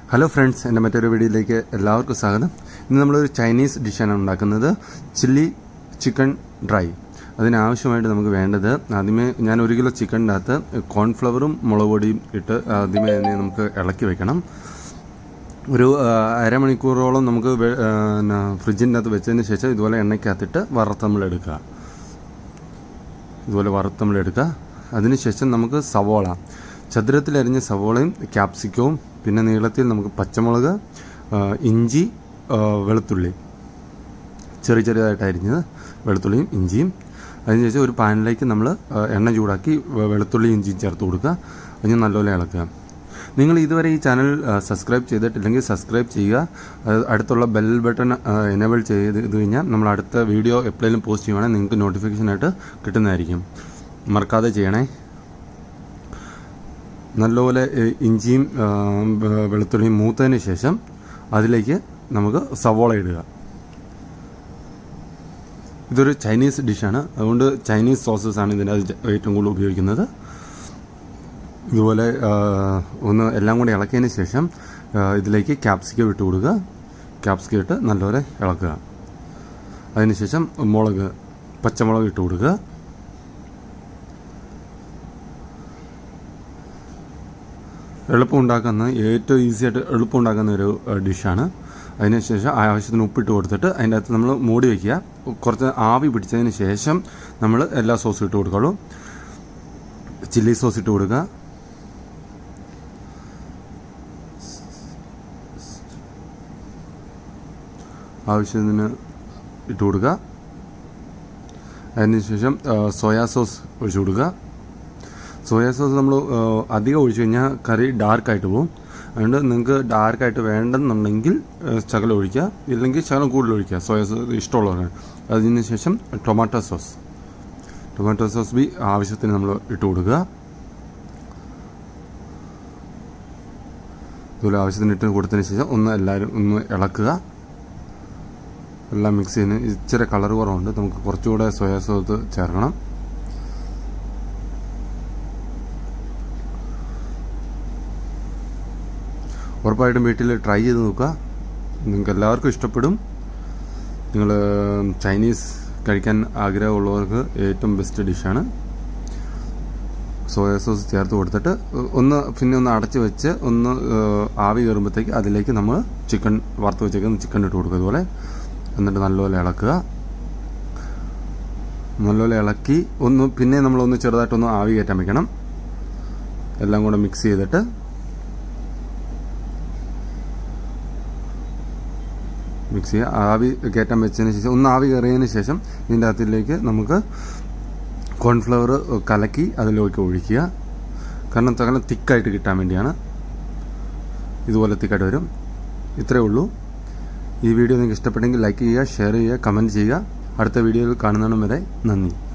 hello friends എൻ്റെ മറ്റൊരു വീഡിയോയിലേക്ക് എല്ലാവർക്കും സ്വാഗതം ഇന്ന് നമ്മളൊരു ചൈനീസ് ഡിഷാണ് ഉണ്ടാക്കുന്നത് ചില്ലി ചിക്കൻ ഡ്രൈ അതിനാവശ്യമായിട്ട് നമുക്ക് വേണ്ടത് ആദ്യമേ ഞാൻ ഒരു കിലോ ചിക്കൻ്റെ അകത്ത് കോൺഫ്ലവറും മുളക് പൊടിയും ഇട്ട് ആദ്യമേ തന്നെ നമുക്ക് ഇളക്കി വെക്കണം ഒരു ആ, അരമണിക്കൂറോളം നമുക്ക് വെ- ആ, ന, ഫ്രിഡ്ജിൻ്റെ അകത്ത് വെച്ചതിന് ശേഷം ഇതുപോലെ എണ്ണയ്ക്കകത്തിട്ട് വറുത്ത് നമ്മൾ എടുക്കുക ഇതുപോലെ വറുത്ത് നമ്മൾ എടുക്കുക അതിനുശേഷം നമുക്ക് സവോള ചതുരത്തിൽ അരിഞ്ഞ സവോളയും ക്യാപ്സിക്കവും പിന്നെ നീളത്തിൽ നമുക്ക് പച്ചമുളക് ആ, ഇഞ്ചി ആ, വെളുത്തുള്ളി ചെറിയ ചെറിയതായിട്ട് അരിഞ്ഞത് വെളുത്തുള്ളിയും ഇഞ്ചിയും അതിനുശേഷം ഒരു പാനിലേക്ക് നമ്മൾ എണ്ണ ചൂടാക്കി വെ- വെളുത്തുള്ളിയും ഇഞ്ചിയും ചേർത്ത് കൊടുക്കുക അതിന് നല്ലപോലെ ഇളക്കുക നിങ്ങൾ ഇതുവരെ ഈ ചാനൽ സബ്സ്ക്രൈബ് ചെയ്തിട്ടില്ലെങ്കിൽ സബ്സ്ക്രൈബ് ചെയ്യുക അത് അടുത്തുള്ള ബെൽ ബട്ടൺ എനേബിൾ ചെയ്ത് ഇത് കഴിഞ്ഞാൽ നമ്മൾ അടുത്ത വീഡിയോ എപ്പോഴേലും പോസ്റ്റ് ചെയ്യുവാണെങ്കിൽ നിങ്ങൾക്ക് നോട്ടിഫിക്കേഷനായിട്ട് കിട്ടുന്നതായിരിക്കും മറക്കാതെ ചെയ്യണേ നല്ലപോലെ ഏ, ഇഞ്ചിയും ആ, വെ- വെളുത്തുള്ളിയും മൂത്തതിന് ശേഷം അതിലേക്ക് നമുക്ക് സവോള ഇടുക ഇതൊരു ചൈനീസ് ഡിഷാണ് അതുകൊണ്ട് ചൈനീസ് സോസസ് ആണ് ഇതിൻ്റെ ഏറ്റവും കൂടുതൽ ഉപയോഗിക്കുന്നത് ഇതുപോലെ ആ, ഒന്ന് എല്ലാം കൂടി ഇളക്കിയതിന് ശേഷം ആ, ഇതിലേക്ക് ക്യാപ്സിക്കം ഇട്ട് കൊടുക്കുക ക്യാപ്സിക്കം ഇട്ട് നല്ലപോലെ ഇളക്കുക അതിനുശേഷം മുളക് പച്ചമുളക് ഇട്ട് കൊടുക്കുക എളുപ്പം ഉണ്ടാക്കുന്ന ഏറ്റവും ഈസി ആയിട്ട് എളുപ്പം ഉണ്ടാക്കുന്ന ഒരു ഏഹ്, ഡിഷാണ് അതിനുശേഷം ആവശ്യത്തിന് ഉപ്പിട്ട് കൊടുത്തിട്ട് അതിൻ്റെ അകത്ത് നമ്മൾ മൂടി വയ്ക്കുക കുറച്ച് ആവി പിടിച്ചതിന് ശേഷം നമ്മൾ എല്ലാ സോസും ഇട്ട് കൊടുക്കുള്ളൂ ചില്ലി സോസ് ഇട്ട് കൊടുക്കുക ആവശ്യത്തിന് ഇട്ട് കൊടുക്കുക അതിനുശേഷം സോയാ സോസ് ഒഴിച്ചു കൊടുക്കുക സോയാ സോസ് നമ്മൾ അധികം ഒഴിച്ചു കഴിഞ്ഞാൽ കറി ഡാർക്കായിട്ട് പോകും അതുകൊണ്ട് നിങ്ങൾക്ക് ഡാർക്കായിട്ട് വേണ്ടെന്നുണ്ടെങ്കിൽ ഏഹ്, ശകലം ഒഴിക്കുക ഇല്ലെങ്കിൽ ശകലം കൂടുതൽ ഒഴിക്കുക സോയാ സോസ് ഇഷ്ടമുള്ളവരാണ് അതിന് ശേഷം ടൊമാറ്റോ സോസ് ടൊമാറ്റോ സോസ് ബി ആവശ്യത്തിന് നമ്മൾ ഇട്ട് കൊടുക്കുക ഇതുപോലെ ആവശ്യത്തിന് ഇട്ട് കൊടുത്തതിന് ശേഷം ഒന്ന് എല്ലാവരും ഒന്ന് ഇളക്കുക എല്ലാം മിക്സ് ചെയ്യുന്ന ഇച്ചിരി കളർ കുറവുണ്ട് നമുക്ക് കുറച്ചുകൂടെ സോയാ സോസ് ചേർക്കണം ഉറപ്പായിട്ടും വീട്ടിൽ ട്രൈ ചെയ്ത് നോക്കുക നിങ്ങൾക്ക് എല്ലാവർക്കും ഇഷ്ടപ്പെടും നിങ്ങൾ ചൈനീസ് കഴിക്കാൻ ആഗ്രഹമുള്ളവർക്ക് ഏറ്റവും ബെസ്റ്റ് ഡിഷാണ് സോയ സോസ് ചേർത്ത് കൊടുത്തിട്ട് ഒന്ന് പിന്നെ ഒന്ന് അടച്ച് വെച്ച് ഒന്ന് ഏഹ്, ആവി കയറുമ്പോഴത്തേക്ക് അതിലേക്ക് നമ്മൾ ചിക്കൻ വറുത്ത് വെച്ചേക്കുന്ന ചിക്കൻ ഇട്ട് കൊടുക്കുക ഇതുപോലെ എന്നിട്ട് നല്ലപോലെ ഇളക്കുക നല്ലപോലെ ഇളക്കി ഒന്ന് പിന്നെ നമ്മളൊന്ന് ചെറുതായിട്ടൊന്ന് ആവി കയറ്റാൻ വെക്കണം എല്ലാം കൂടെ മിക്സ് ചെയ്തിട്ട് മിക്സ് ചെയ്യുക ആവി കയറ്റാൻ വെച്ചതിന് ശേഷം ഒന്ന് ആവി കയറിയതിന് ശേഷം ഇതിൻ്റെ അകത്തിലേക്ക് നമുക്ക് കോൺഫ്ലവർ കലക്കി അതിലേക്ക് ഒഴിക്കുക കാരണം തകലം തിക്കായിട്ട് കിട്ടാൻ വേണ്ടിയാണ് ഇതുപോലെ തിക്കായിട്ട് വരും ഇത്രയേ ഉള്ളൂ ഈ വീഡിയോ നിങ്ങൾക്ക് ഇഷ്ടപ്പെട്ടെങ്കിൽ ലൈക്ക് ചെയ്യുക ഷെയർ ചെയ്യുക കമൻറ്റ് ചെയ്യുക അടുത്ത വീഡിയോയിൽ കാണുന്നതിനും വരെ നന്ദി